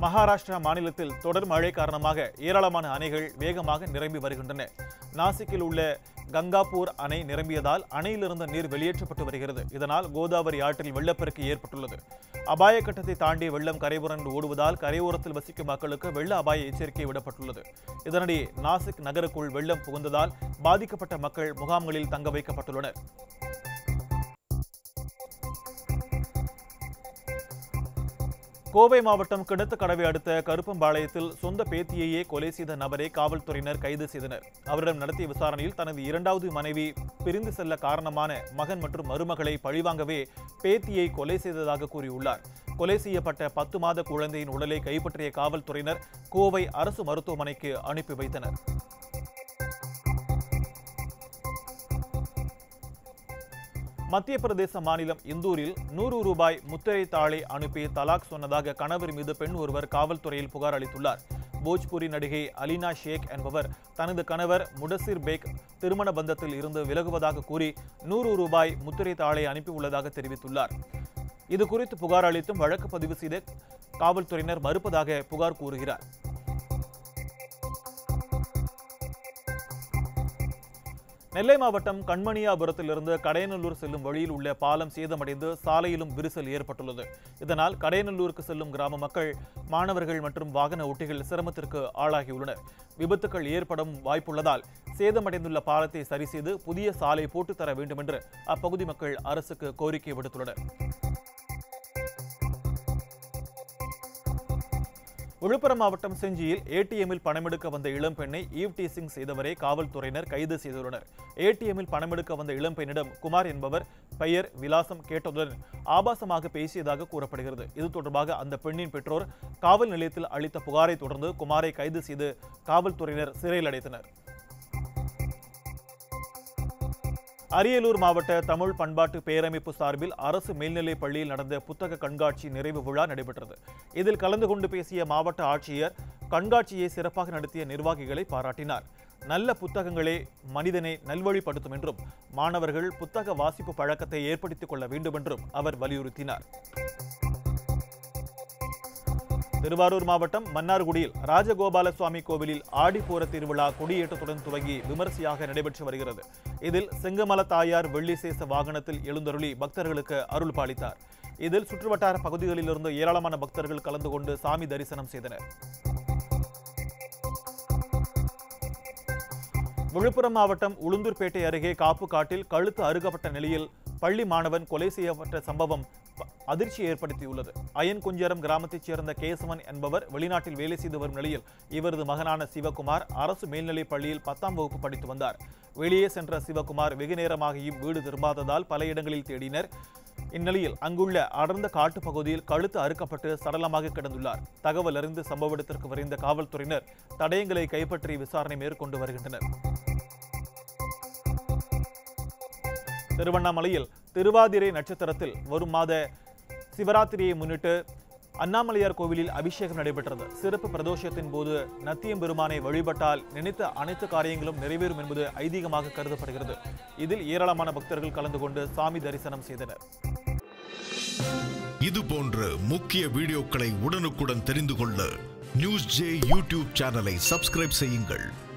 மகாராஷ்டிரா மாநிலத்தில் தொடர் மழை காரணமாக ஏராளமான அணைகள் வேகமாக நிரம்பி வருகின்றன நாசிக்கில் உள்ள கங்காபூர் அணை நிரம்பியதால் அணையிலிருந்து நீர் வெளியேற்றப்பட்டு வருகிறது இதனால் கோதாவரி ஆற்றில் வெள்ளப்பெருக்கு ஏற்பட்டுள்ளது அபாய கட்டத்தை தாண்டி வெள்ளம் கரைபுரண்டு ஓடுவதால் கரையோரத்தில் வசிக்கும் மக்களுக்கு வெள்ள அபாய எச்சரிக்கை விடப்பட்டுள்ளது இதனிடையே நாசிக் நகருக்குள் வெள்ளம் புகுந்ததால் பாதிக்கப்பட்ட மக்கள் முகாம்களில் தங்க வைக்கப்பட்டுள்ளனர் கோவை மாவட்டம் கிணத்துக்கடவை அடுத்த கருப்பம்பாளையத்தில் சொந்த பேத்தியையே கொலை செய்த நபரை காவல்துறையினர் கைது செய்தனர் அவரிடம் நடத்திய விசாரணையில் தனது இரண்டாவது மனைவி பிரிந்து செல்ல காரணமான மகன் மற்றும் மருமகளை பழிவாங்கவே பேத்தியை கொலை செய்ததாக கூறியுள்ளார் கொலை செய்யப்பட்ட பத்து மாத குழந்தையின் உடலை கைப்பற்றிய காவல்துறையினர் கோவை அரசு மருத்துவமனைக்கு அனுப்பி வைத்தனர் மத்திய பிரதேச மாநிலம் இந்தூரில் நூறு ரூபாய் முத்திரை தாளை அனுப்பி தலாக் சொன்னதாக கணவர் மீது பெண் ஒருவர் காவல்துறையில் புகார் அளித்துள்ளார் போஜ்பூரி நடிகை அலினா ஷேக் என்பவர் தனது கணவர் முடசிர் பேக் திருமண பந்தத்தில் இருந்து விலகுவதாக கூறி நூறு ரூபாய் முத்திரை தாளை அனுப்பியுள்ளதாக தெரிவித்துள்ளார் இது குறித்து புகார் அளித்தும் வழக்கு பதிவு செய்த காவல்துறையினர் மறுப்பதாக புகார் கூறுகிறார் நெல்லை மாவட்டம் கண்மணியாபுரத்திலிருந்து கடையநல்லூர் செல்லும் வழியில் உள்ள பாலம் சேதமடைந்து சாலையிலும் விரிசல் ஏற்பட்டுள்ளது இதனால் கடையநல்லூருக்கு செல்லும் கிராம மக்கள் மாணவர்கள் மற்றும் வாகன ஓட்டிகள் சிரமத்திற்கு ஆளாகியுள்ளனர் விபத்துக்கள் ஏற்படும் வாய்ப்புள்ளதால் சேதமடைந்துள்ள பாலத்தை சரி செய்து புதிய சாலை போட்டுத் தர வேண்டும் என்று அப்பகுதி மக்கள் அரசுக்கு கோரிக்கை விடுத்துள்ளனர் விழுப்புரம் மாவட்டம் செஞ்சியில் ஏடிஎம்மில் பணமெடுக்க வந்த இளம்பெண்ணை ஈவ் டீசிங் செய்தவரை காவல்துறையினர் கைது செய்துள்ளனர் ஏடிஎம்மில் பணமெடுக்க வந்த இளம்பெண்ணிடம் குமார் என்பவர் பெயர் விலாசம் கேட்டதுடன் ஆபாசமாக பேசியதாக கூறப்படுகிறது இது தொடர்பாக அந்த பெண்ணின் பெற்றோர் காவல் நிலையத்தில் அளித்த புகாரை தொடர்ந்து குமாரை கைது செய்து காவல்துறையினர் சிறையில் அடைத்தனர் அரியலூர் மாவட்ட தமிழ் பண்பாட்டு பேரமைப்பு சார்பில் அரசு மேல்நிலைப் பள்ளியில் நடந்த புத்தக கண்காட்சி நிறைவு விழா நடைபெற்றது இதில் கலந்து கொண்டு பேசிய மாவட்ட ஆட்சியர் கண்காட்சியை சிறப்பாக நடத்திய நிர்வாகிகளை பாராட்டினார் நல்ல புத்தகங்களே மனிதனை நல்வழிப்படுத்தும் என்றும் மாணவர்கள் புத்தக வாசிப்பு பழக்கத்தை ஏற்படுத்திக் கொள்ள வேண்டும் என்றும் அவர் வலியுறுத்தினார் திருவாரூர் மாவட்டம் மன்னார்குடியில் ராஜகோபால சுவாமி கோவிலில் ஆடிப்பூர திருவிழா கொடியேற்றத்துடன் துவங்கி விமரிசையாக நடைபெற்று வருகிறது இதில் செங்கமல தாயார் வெள்ளிசேச வாகனத்தில் எழுந்தருளி பக்தர்களுக்கு அருள் பாலித்தார் இதில் சுற்றுவட்டார பகுதிகளிலிருந்து ஏராளமான பக்தர்கள் கலந்து கொண்டு சாமி தரிசனம் செய்தனர் விழுப்புரம் மாவட்டம் உளுந்தூர்பேட்டை அருகே காப்பு காட்டில் கழுத்து அறுக்கப்பட்ட நிலையில் பள்ளி மாணவன் கொலை செய்யப்பட்ட சம்பவம் ப- அதிர்ச்சியை ஏற்படுத்தியுள்ளது அயன் குஞ்சரம் கிராமத்தைச் சேர்ந்த கேசவன் என்பவர் வெளிநாட்டில் வேலை செய்து வரும் நிலையில் இவரது மகனான சிவகுமார் அரசு மேல்நிலைப் பள்ளியில் பத்தாம் வகுப்பு படித்து வந்தார் வெளியே சென்ற சிவகுமார் வெகு நேரமாகியும் வீடு திரும்பாததால் பல இடங்களில் தேடினர் இந்நிலையில் அங்குள்ள அடர்ந்த காட்டுப் பகுதியில் கழுத்து அறுக்கப்பட்டு சடலமாக கிடந்துள்ளார் தகவல் அறிந்து சம்பவ இடத்திற்கு விரைந்த காவல்துறையினர் தடயங்களை கைப்பற்றி விசாரணை மேற்கொண்டு வருகின்றனர் திருவண்ணாமலையில் திருவாதிரை நட்சத்திரத்தில் வரும் மாத சிவராத்திரியை முன்னிட்டு அண்ணாமலையார் கோவிலில் அபிஷேகம் நடைபெற்றது சிறப்பு பிரதோஷத்தின் போது நத்தியம் பெருமானை வழிபட்டால் நினைத்த அனைத்து காரியங்களும் நிறைவேறும் என்பது ஐதீகமாக கருதப்படுகிறது இதில் ஏராளமான பக்தர்கள் கலந்து கொண்டு சாமி தரிசனம் செய்தனர் இது போன்ற முக்கிய வீடியோக்களை உடனுக்குடன் தெரிந்து கொள்ள நியூஸ் ஜே யூடியூப் சேனலை சப்ஸ்கிரைப் செய்யுங்கள்